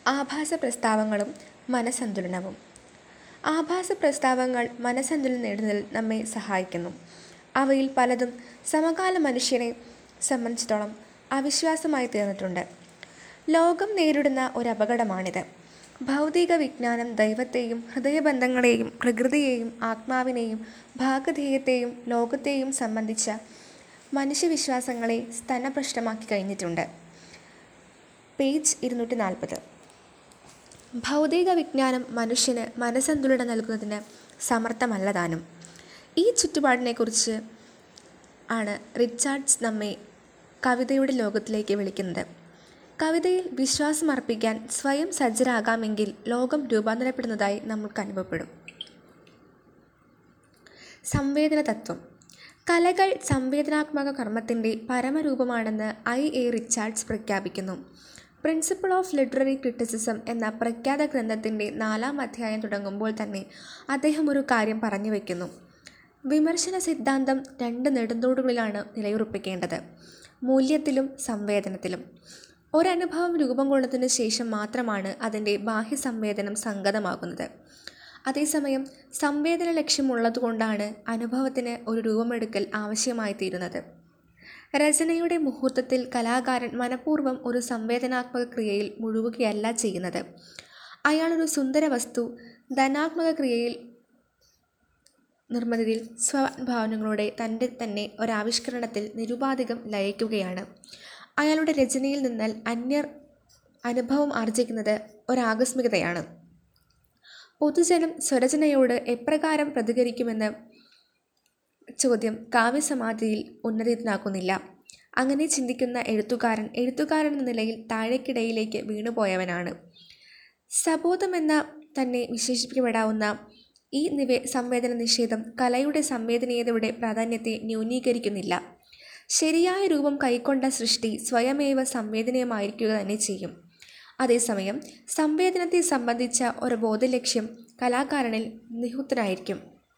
ആഭാസ പ്രസ്താവങ്ങളും മനസ്സന്തുലനവും ആഭാസ പ്രസ്താവങ്ങൾ മനസ്സന്തുലനം നേടുന്നതിൽ നമ്മെ സഹായിക്കുന്നു അവയിൽ പലതും സമകാല മനുഷ്യനെ സംബന്ധിച്ചിടത്തോളം അവിശ്വാസമായി തീർന്നിട്ടുണ്ട് ലോകം നേരിടുന്ന ഒരപകടമാണിത് ഭൗതിക വിജ്ഞാനം ദൈവത്തെയും ഹൃദയബന്ധങ്ങളെയും പ്രകൃതിയെയും ആത്മാവിനെയും ഭാഗധേയത്തെയും ലോകത്തെയും സംബന്ധിച്ച മനുഷ്യവിശ്വാസങ്ങളെ സ്തനഭ്രഷ്ടമാക്കി കഴിഞ്ഞിട്ടുണ്ട് പേജ് ഇരുന്നൂറ്റി നാൽപ്പത് ഭൗതിക വിജ്ഞാനം മനുഷ്യന് മനസ്സന്തുലനം നൽകുന്നതിന് സമർത്ഥമല്ലതാനും ഈ ചുറ്റുപാടിനെക്കുറിച്ച് ആണ് റിച്ചാർഡ്സ് നമ്മെ കവിതയുടെ ലോകത്തിലേക്ക് വിളിക്കുന്നത് കവിതയിൽ വിശ്വാസമർപ്പിക്കാൻ സ്വയം സജ്ജരാകാമെങ്കിൽ ലോകം രൂപാന്തരപ്പെടുന്നതായി നമ്മൾക്ക് അനുഭവപ്പെടും സംവേദന തത്വം കലകൾ സംവേദനാത്മക കർമ്മത്തിൻ്റെ പരമരൂപമാണെന്ന് ഐ എ റിച്ചാർഡ്സ് പ്രഖ്യാപിക്കുന്നു പ്രിൻസിപ്പിൾ ഓഫ് ലിറ്റററി ക്രിറ്റിസിസം എന്ന പ്രഖ്യാത ഗ്രന്ഥത്തിൻ്റെ നാലാം അധ്യായം തുടങ്ങുമ്പോൾ തന്നെ അദ്ദേഹം ഒരു കാര്യം പറഞ്ഞു വയ്ക്കുന്നു വിമർശന സിദ്ധാന്തം രണ്ട് നെടുന്തോടുകളിലാണ് നിലയുറപ്പിക്കേണ്ടത് മൂല്യത്തിലും സംവേദനത്തിലും ഒരനുഭവം രൂപം കൊണ്ടതിനു ശേഷം മാത്രമാണ് അതിൻ്റെ ബാഹ്യ സംവേദനം സംഗതമാകുന്നത് അതേസമയം സംവേദന ലക്ഷ്യമുള്ളതുകൊണ്ടാണ് അനുഭവത്തിന് ഒരു രൂപമെടുക്കൽ ആവശ്യമായി തീരുന്നത് രചനയുടെ മുഹൂർത്തത്തിൽ കലാകാരൻ മനഃപൂർവ്വം ഒരു സംവേദനാത്മക ക്രിയയിൽ മുഴുകുകയല്ല ചെയ്യുന്നത് അയാളൊരു സുന്ദര വസ്തു ധനാത്മക ക്രിയയിൽ നിർമ്മിതിയിൽ സ്വഭാവനങ്ങളുടെ തൻ്റെ തന്നെ ഒരാവിഷ്കരണത്തിൽ നിരുപാധികം ലയിക്കുകയാണ് അയാളുടെ രചനയിൽ നിന്നാൽ അന്യർ അനുഭവം ആർജിക്കുന്നത് ഒരാകസ്മികതയാണ് പൊതുജനം സ്വരചനയോട് എപ്രകാരം പ്രതികരിക്കുമെന്ന് ചോദ്യം കാവ്യസമാധിയിൽ ഉന്നതനാക്കുന്നില്ല അങ്ങനെ ചിന്തിക്കുന്ന എഴുത്തുകാരൻ എഴുത്തുകാരൻ എന്ന നിലയിൽ താഴേക്കിടയിലേക്ക് വീണുപോയവനാണ് സബോധമെന്ന തന്നെ വിശേഷിപ്പിക്കപ്പെടാവുന്ന ഈ നിവേ സംവേദന നിഷേധം കലയുടെ സംവേദനീയതയുടെ പ്രാധാന്യത്തെ ന്യൂനീകരിക്കുന്നില്ല ശരിയായ രൂപം കൈക്കൊണ്ട സൃഷ്ടി സ്വയമേവ സംവേദനീയമായിരിക്കുക തന്നെ ചെയ്യും അതേസമയം സംവേദനത്തെ സംബന്ധിച്ച ഒരു ബോധലക്ഷ്യം കലാകാരനിൽ നിഹുത്തനായിരിക്കും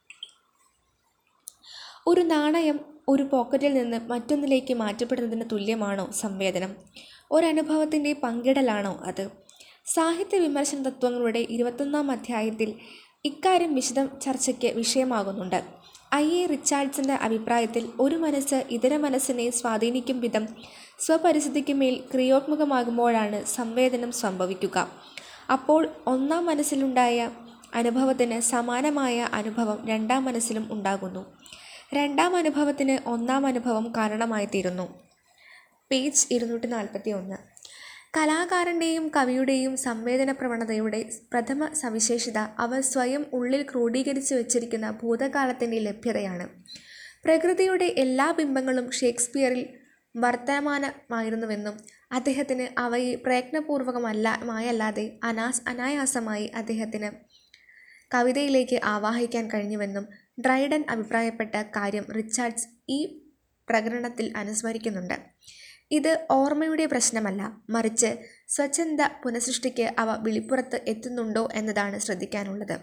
ഒരു നാണയം ഒരു പോക്കറ്റിൽ നിന്ന് മറ്റൊന്നിലേക്ക് മാറ്റപ്പെടുന്നതിന് തുല്യമാണോ സംവേദനം ഒരനുഭവത്തിൻ്റെ പങ്കിടലാണോ അത് സാഹിത്യ വിമർശന തത്വങ്ങളുടെ ഇരുപത്തൊന്നാം അധ്യായത്തിൽ ഇക്കാര്യം വിശദം ചർച്ചയ്ക്ക് വിഷയമാകുന്നുണ്ട് ഐ എ റിച്ചാർഡ്സിൻ്റെ അഭിപ്രായത്തിൽ ഒരു മനസ്സ് ഇതര മനസ്സിനെ സ്വാധീനിക്കും വിധം സ്വപരിസ്ഥിതിക്ക് മേൽ ക്രിയോത്മകമാകുമ്പോഴാണ് സംവേദനം സംഭവിക്കുക അപ്പോൾ ഒന്നാം മനസ്സിലുണ്ടായ അനുഭവത്തിന് സമാനമായ അനുഭവം രണ്ടാം മനസ്സിലും ഉണ്ടാകുന്നു രണ്ടാം അനുഭവത്തിന് ഒന്നാം അനുഭവം കാരണമായി തീരുന്നു പേജ് ഇരുന്നൂറ്റി നാൽപ്പത്തി ഒന്ന് കലാകാരൻ്റെയും കവിയുടെയും സംവേദന പ്രവണതയുടെ പ്രഥമ സവിശേഷത അവർ സ്വയം ഉള്ളിൽ ക്രോഡീകരിച്ചു വച്ചിരിക്കുന്ന ഭൂതകാലത്തിൻ്റെ ലഭ്യതയാണ് പ്രകൃതിയുടെ എല്ലാ ബിംബങ്ങളും ഷേക്സ്പിയറിൽ വർത്തമാനമായിരുന്നുവെന്നും അദ്ദേഹത്തിന് അവയെ പ്രയത്നപൂർവകമല്ല മായല്ലാതെ അനാസ് അനായാസമായി അദ്ദേഹത്തിന് കവിതയിലേക്ക് ആവാഹിക്കാൻ കഴിഞ്ഞുവെന്നും ഡ്രൈഡൻ അഭിപ്രായപ്പെട്ട കാര്യം റിച്ചാർഡ്സ് ഈ പ്രകടനത്തിൽ അനുസ്മരിക്കുന്നുണ്ട് ഇത് ഓർമ്മയുടെ പ്രശ്നമല്ല മറിച്ച് സ്വച്ഛന്ത പുനഃസൃഷ്ടിക്ക് അവ വെളിപ്പുറത്ത് എത്തുന്നുണ്ടോ എന്നതാണ് ശ്രദ്ധിക്കാനുള്ളത്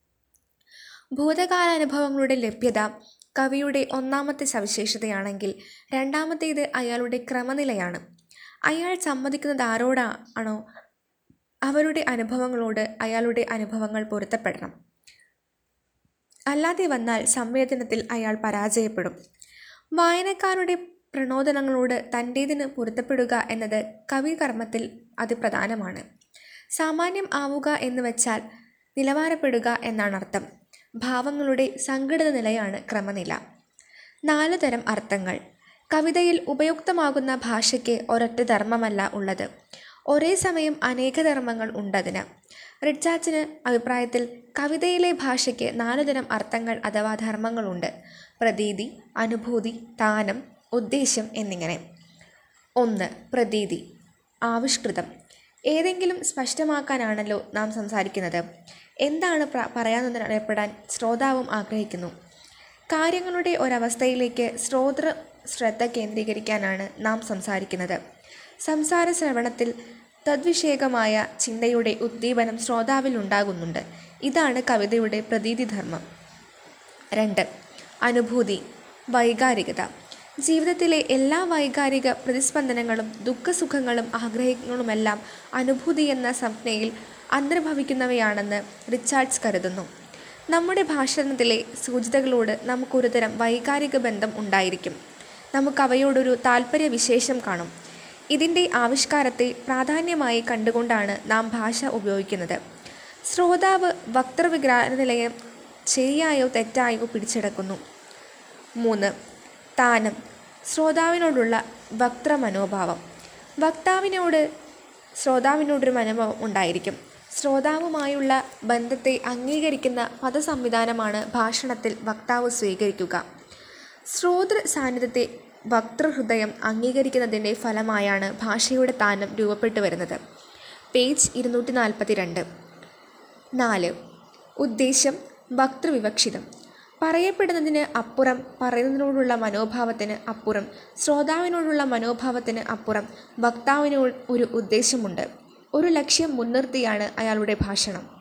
ഭൂതകാലാനുഭവങ്ങളുടെ ലഭ്യത കവിയുടെ ഒന്നാമത്തെ സവിശേഷതയാണെങ്കിൽ രണ്ടാമത്തേത് അയാളുടെ ക്രമനിലയാണ് അയാൾ സമ്മതിക്കുന്നത് ആരോടാണോ അവരുടെ അനുഭവങ്ങളോട് അയാളുടെ അനുഭവങ്ങൾ പൊരുത്തപ്പെടണം അല്ലാതെ വന്നാൽ സംവേദനത്തിൽ അയാൾ പരാജയപ്പെടും വായനക്കാരുടെ പ്രണോദനങ്ങളോട് തൻ്റേതിന് പൊരുത്തപ്പെടുക എന്നത് കവികർമ്മത്തിൽ അതിപ്രധാനമാണ് സാമാന്യം ആവുക എന്ന് വെച്ചാൽ നിലവാരപ്പെടുക എന്നാണ് അർത്ഥം ഭാവങ്ങളുടെ സംഘടിത നിലയാണ് ക്രമനില നാല് തരം അർത്ഥങ്ങൾ കവിതയിൽ ഉപയുക്തമാകുന്ന ഭാഷയ്ക്ക് ഒരൊറ്റ ധർമ്മമല്ല ഉള്ളത് ഒരേ സമയം അനേക ധർമ്മങ്ങൾ ഉണ്ടതിന് റിച്ചാർഡ്സിന് അഭിപ്രായത്തിൽ കവിതയിലെ ഭാഷയ്ക്ക് നാല് തരം അർത്ഥങ്ങൾ അഥവാ ധർമ്മങ്ങളുണ്ട് പ്രതീതി അനുഭൂതി താനം ഉദ്ദേശ്യം എന്നിങ്ങനെ ഒന്ന് പ്രതീതി ആവിഷ്കൃതം ഏതെങ്കിലും സ്പഷ്ടമാക്കാനാണല്ലോ നാം സംസാരിക്കുന്നത് എന്താണ് പ്ര പറയാനെന്നറിയപ്പെടാൻ ശ്രോതാവും ആഗ്രഹിക്കുന്നു കാര്യങ്ങളുടെ ഒരവസ്ഥയിലേക്ക് ശ്രോതൃ ശ്രദ്ധ കേന്ദ്രീകരിക്കാനാണ് നാം സംസാരിക്കുന്നത് സംസാര ശ്രവണത്തിൽ തദ്വിഷയകമായ ചിന്തയുടെ ഉദ്ദീപനം ശ്രോതാവിൽ ഉണ്ടാകുന്നുണ്ട് ഇതാണ് കവിതയുടെ പ്രതീതിധർമ്മം രണ്ട് അനുഭൂതി വൈകാരികത ജീവിതത്തിലെ എല്ലാ വൈകാരിക പ്രതിസ്പന്ദനങ്ങളും ദുഃഖസുഖങ്ങളും ആഗ്രഹങ്ങളുമെല്ലാം അനുഭൂതി എന്ന സംജ്ഞയിൽ അന്തർഭവിക്കുന്നവയാണെന്ന് റിച്ചാർഡ്സ് കരുതുന്നു നമ്മുടെ ഭാഷണത്തിലെ സൂചിതകളോട് നമുക്കൊരുതരം വൈകാരിക ബന്ധം ഉണ്ടായിരിക്കും നമുക്കവയോടൊരു താല്പര്യ വിശേഷം കാണും ഇതിൻ്റെ ആവിഷ്കാരത്തെ പ്രാധാന്യമായി കണ്ടുകൊണ്ടാണ് നാം ഭാഷ ഉപയോഗിക്കുന്നത് ശ്രോതാവ് വക്തൃവികാരനിലയം ശരിയായോ തെറ്റായോ പിടിച്ചെടുക്കുന്നു മൂന്ന് താനം ശ്രോതാവിനോടുള്ള വക്ത്ര മനോഭാവം വക്താവിനോട് ശ്രോതാവിനോടൊരു മനോഭാവം ഉണ്ടായിരിക്കും ശ്രോതാവുമായുള്ള ബന്ധത്തെ അംഗീകരിക്കുന്ന പദസംവിധാനമാണ് ഭാഷണത്തിൽ വക്താവ് സ്വീകരിക്കുക ശ്രോതൃ സാന്നിധ്യത്തെ വക്തൃഹൃദയം അംഗീകരിക്കുന്നതിൻ്റെ ഫലമായാണ് ഭാഷയുടെ താനം രൂപപ്പെട്ടു വരുന്നത് പേജ് ഇരുന്നൂറ്റി നാൽപ്പത്തി രണ്ട് നാല് ഉദ്ദേശം വക്തൃവിവക്ഷിതം പറയപ്പെടുന്നതിന് അപ്പുറം പറയുന്നതിനോടുള്ള മനോഭാവത്തിന് അപ്പുറം ശ്രോതാവിനോടുള്ള മനോഭാവത്തിന് അപ്പുറം വക്താവിന് ഒരു ഉദ്ദേശമുണ്ട് ഒരു ലക്ഷ്യം മുൻനിർത്തിയാണ് അയാളുടെ ഭാഷണം